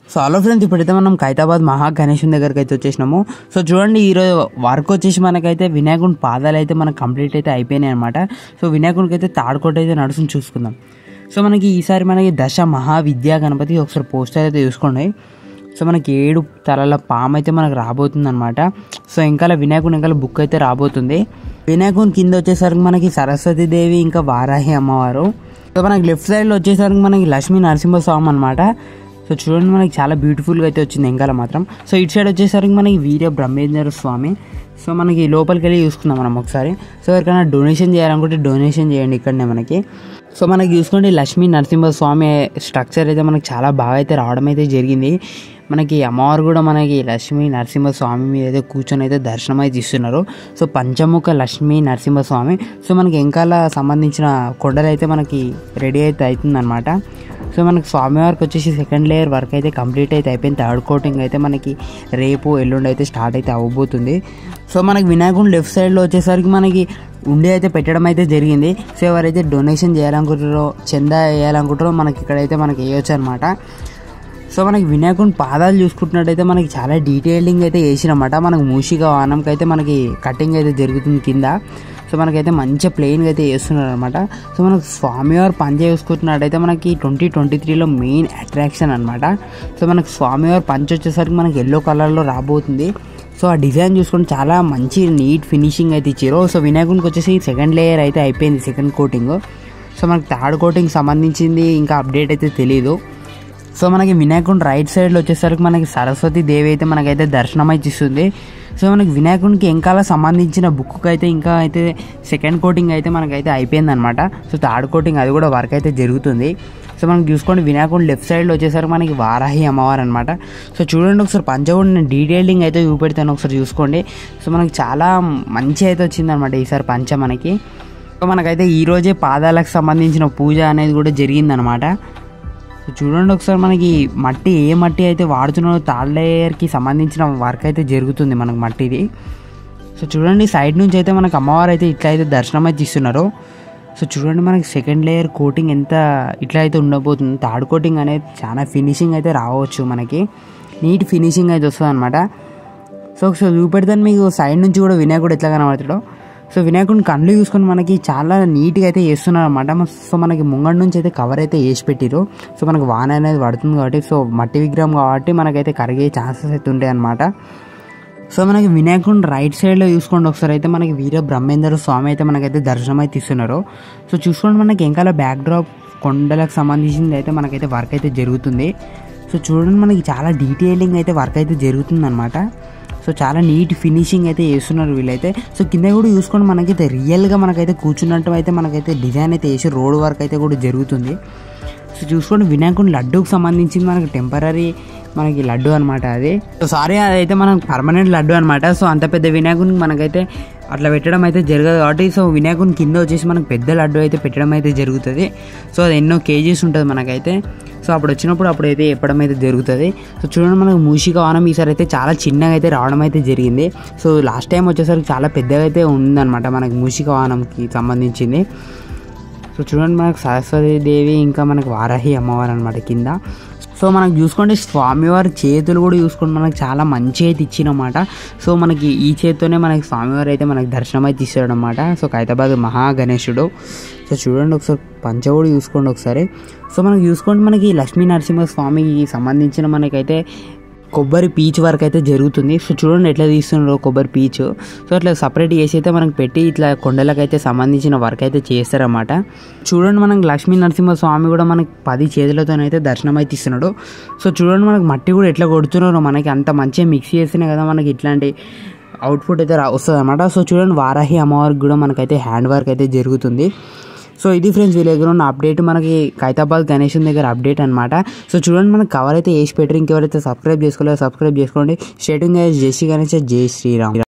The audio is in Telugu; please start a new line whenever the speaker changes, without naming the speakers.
సో హలో ఫ్రెండ్స్ ఇప్పుడైతే మనం ఖైతాబాద్ మహా గణేశుని దగ్గరికి అయితే వచ్చేసినాము సో చూడండి ఈరోజు వర్క్ వచ్చేసి మనకైతే వినాయకుని పాదాలు అయితే మనకు కంప్లీట్ అయితే అయిపోయినాయి అనమాట సో వినాయకునికి అయితే తాడుకోట అయితే నడుచుని చూసుకుందాం సో మనకి ఈసారి మనకి దశ మహావిద్యా గణపతి ఒకసారి పోస్టర్ అయితే చూసుకోండి సో మనకి ఏడు తలల పాము అయితే మనకు రాబోతుంది అనమాట సో ఇంకా వినాయకుని ఇంకా బుక్ అయితే రాబోతుంది వినాయకుని కింద వచ్చేసరికి మనకి సరస్వతీదేవి ఇంకా వారాహి అమ్మవారు సో మనకి లెఫ్ట్ సైడ్లో వచ్చేసరికి మనకి లక్ష్మీ నరసింహస్వామి అనమాట సో చూడండి మనకి చాలా బ్యూటిఫుల్గా అయితే వచ్చింది వెంకాల మాత్రం సో ఇటు సైడ్ వచ్చేసరికి మనకి వీర బ్రహ్మేంద్ర స్వామి సో మనకి లోపలికి వెళ్ళి చూసుకుందాం మనం ఒకసారి సో ఎవరికైనా డొనేషన్ చేయాలనుకుంటే డొనేషన్ చేయండి ఇక్కడనే మనకి సో మనకి చూసుకోండి లక్ష్మీ నరసింహ స్వామి స్ట్రక్చర్ అయితే మనకి చాలా బాగా అయితే రావడం అయితే జరిగింది మనకి అమ్మవారు కూడా మనకి లక్ష్మీ నరసింహ స్వామి మీద అయితే కూర్చొని అయితే దర్శనం అయితే ఇస్తున్నారు సో పంచముఖ లక్ష్మీ నరసింహ స్వామి సో మనకి వెంకాల సంబంధించిన కొండలు అయితే మనకి రెడీ అయితే అవుతుందన్నమాట సో మనకి స్వామివారికి వచ్చేసి సెకండ్ లేయర్ వర్క్ అయితే కంప్లీట్ అయితే అయిపోయింది థర్డ్ కోటింగ్ అయితే మనకి రేపు ఎల్లుండి అయితే స్టార్ట్ అయితే అవ్వబోతుంది సో మనకి వినాయకుడు లెఫ్ట్ సైడ్లో వచ్చేసరికి మనకి ఉండి అయితే పెట్టడం అయితే జరిగింది సో ఎవరైతే డొనేషన్ చేయాలనుకుంటారో చందా వేయాలనుకుంటారో మనకి ఇక్కడైతే మనకి వేయొచ్చు అనమాట సో మనకి వినాయకుని పాదాలు చూసుకుంటున్నట్టయితే మనకి చాలా డీటెయిలింగ్ అయితే వేసినమాట మనకి మూషిక వాహనంకి అయితే మనకి కటింగ్ అయితే జరుగుతుంది కింద సో మనకైతే మంచిగా ప్లెయిన్గా అయితే వేస్తున్నారు అనమాట సో మనకు స్వామివారి పంచ చూసుకుంటున్నట్టయితే మనకి ట్వంటీ ట్వంటీ త్రీలో మెయిన్ అట్రాక్షన్ అనమాట సో మనకి స్వామివారి పంచ వచ్చేసరికి మనకి ఎల్లో కలర్లో రాబోతుంది సో ఆ డిజైన్ చూసుకుంటే చాలా మంచి నీట్ ఫినిషింగ్ అయితే ఇచ్చారు సో వినాయకునికి వచ్చేసి సెకండ్ లేయర్ అయితే అయిపోయింది సెకండ్ కోటింగ్ సో మనకి థర్డ్ కోటింగ్ సంబంధించింది ఇంకా అప్డేట్ అయితే తెలియదు సో మనకి వినాయకుడి రైట్ సైడ్లో వచ్చేసరికి మనకి సరస్వతి దేవి అయితే మనకైతే దర్శనం అయితే ఇస్తుంది సో మనకి వినాయకుడికి వెంకాల సంబంధించిన బుక్ అయితే ఇంకా అయితే సెకండ్ కోటింగ్ అయితే మనకైతే అయిపోయింది అనమాట సో థర్డ్ కోటింగ్ అది కూడా వర్క్ అయితే జరుగుతుంది సో మనకి చూసుకోండి వినాయకుడి లెఫ్ట్ సైడ్లో వచ్చేసరికి మనకి వారాహి అమ్మవారు అనమాట సో చూడండి ఒకసారి పంచగుడి నేను డీటెయిలింగ్ అయితే చూపెడతాను ఒకసారి చూసుకోండి సో మనకి చాలా మంచి అయితే వచ్చింది అనమాట ఈసారి పంచ మనకి సో మనకైతే ఈరోజే పాదాలకు సంబంధించిన పూజ అనేది కూడా జరిగిందనమాట సో చూడండి ఒకసారి మనకి మట్టి ఏ మట్టి అయితే వాడుతున్నారో థర్డ్ లేయర్కి సంబంధించిన వర్క్ అయితే జరుగుతుంది మనకు మట్టిది సో చూడండి సైడ్ నుంచి అయితే మనకు అమ్మవారు అయితే ఇట్లా అయితే దర్శనం అయితే ఇస్తున్నారు సో చూడండి మనకి సెకండ్ లేయర్ కోటింగ్ ఎంత ఇట్లా అయితే ఉండబోతుంది థర్డ్ కోటింగ్ అనేది చాలా ఫినిషింగ్ అయితే రావచ్చు మనకి నీట్ ఫినిషింగ్ అయితే వస్తుంది అనమాట సో ఒకసారి చూపెడతాను మీకు సైడ్ నుంచి కూడా వినాయకుడు ఎట్లా కనబడతాడో సో వినాయకుడిని కళ్ళు చూసుకొని మనకి చాలా నీట్గా అయితే వేస్తున్నారు అనమాట సో మనకి ముంగడి నుంచి అయితే కవర్ అయితే వేసి పెట్టిరు సో మనకి వాన అనేది పడుతుంది కాబట్టి సో మట్టి విగ్రహం కాబట్టి మనకైతే కరిగే ఛాన్సెస్ అయితే ఉంటాయి అనమాట సో మనకి వినాయకుడిని రైట్ సైడ్లో చూసుకోండి ఒకసారి అయితే మనకి వీర బ్రహ్మేంద్ర స్వామి అయితే మనకైతే దర్శనం అయితే ఇస్తున్నారు సో చూసుకోండి మనకి వెంకాల బ్యాక్ డ్రాప్ కొండలకు సంబంధించింది అయితే మనకైతే వర్క్ అయితే జరుగుతుంది సో చూడండి మనకి చాలా డీటెయిలింగ్ అయితే వర్క్ అయితే జరుగుతుంది అనమాట సో చాలా నీట్ ఫినిషింగ్ అయితే వేస్తున్నారు వీళ్ళైతే సో కింద కూడా చూసుకొని మనకైతే రియల్గా మనకైతే కూర్చున్నట్టు అయితే మనకైతే డిజైన్ అయితే వేసి రోడ్ వర్క్ అయితే కూడా జరుగుతుంది సో చూసుకోండి వినాయకుని లడ్డూకి సంబంధించింది మనకి టెంపరీ మనకి లడ్డు అనమాట అది సో సారీ అదైతే మనకు పర్మనెంట్ లడ్డు అనమాట సో అంత పెద్ద వినాయకునికి మనకైతే అట్లా పెట్టడం అయితే జరగదు కాబట్టి సో వినాయకుని కింద వచ్చేసి మనకు పెద్ద లడ్డు అయితే పెట్టడం అయితే జరుగుతుంది సో అది ఎన్నో కేజీస్ ఉంటుంది మనకైతే సో అప్పుడు వచ్చినప్పుడు అప్పుడు అయితే చెప్పడం అయితే జరుగుతుంది సో చూడండి మనకు మూషిక వాహనం ఈసారి అయితే చాలా చిన్నగా అయితే రావడం అయితే జరిగింది సో లాస్ట్ టైం వచ్చేసరికి చాలా పెద్దగా అయితే ఉందన్నమాట మనకి మూషిక వాహనంకి సంబంధించింది సో చూడండి మనకు సరస్వతి దేవి ఇంకా మనకు వారాహి అమ్మవారు అనమాట కింద సో మనకు చూసుకోండి స్వామివారి చేతులు కూడా చూసుకోండి మనకు చాలా మంచి అయితే ఇచ్చినమాట సో మనకి ఈ చేతితోనే మనకి స్వామివారు అయితే మనకి దర్శనం అయితే ఇస్తాడు అనమాట సో ఖైతాబాద్ మహా గణేశుడు సో చూడండి ఒకసారి పంచ కూడా చూసుకోండి ఒకసారి సో మనకి చూసుకోండి మనకి లక్ష్మీ నరసింహ స్వామికి సంబంధించిన మనకైతే కొబ్బరి పీచ్ వర్క్ అయితే జరుగుతుంది సో చూడండి ఎట్లా తీస్తున్నారో కొబ్బరి పీచ్ సో అట్లా సపరేట్ చేసి అయితే మనకి పెట్టి ఇట్లా కొండలకైతే సంబంధించిన వర్క్ అయితే చేస్తారన్నమాట చూడండి మనకి లక్ష్మీ నరసింహ స్వామి కూడా మనకి పది చేతులతోనైతే దర్శనం అయితే ఇస్తున్నాడు సో చూడండి మనకి మట్టి కూడా ఎట్లా కొడుతున్నారో మనకి అంత మంచిగా మిక్స్ చేస్తేనే కదా మనకి ఇట్లాంటి అవుట్పుట్ అయితే రా వస్తుంది అనమాట సో చూడండి వారాహి అమ్మవారికి కూడా మనకైతే హ్యాండ్ వర్క్ అయితే జరుగుతుంది సో ఇది ఫ్రెండ్స్ వీళ్ళ దగ్గర ఉన్న అప్డేట్ మనకి ఖైతాబాద్ గణేషన్ దగ్గర అప్డేట్ అనమాట సో చూడండి మనకి కవర్ అయితే వేసి పెట్టారు ఇంకెవరైతే సబ్స్క్రైబ్ చేసుకోలేదో సబ్స్క్రైబ్ చేసుకోండి స్టేటింగ్ జై శ్రీ గణేష్ జై శ్రీరామ్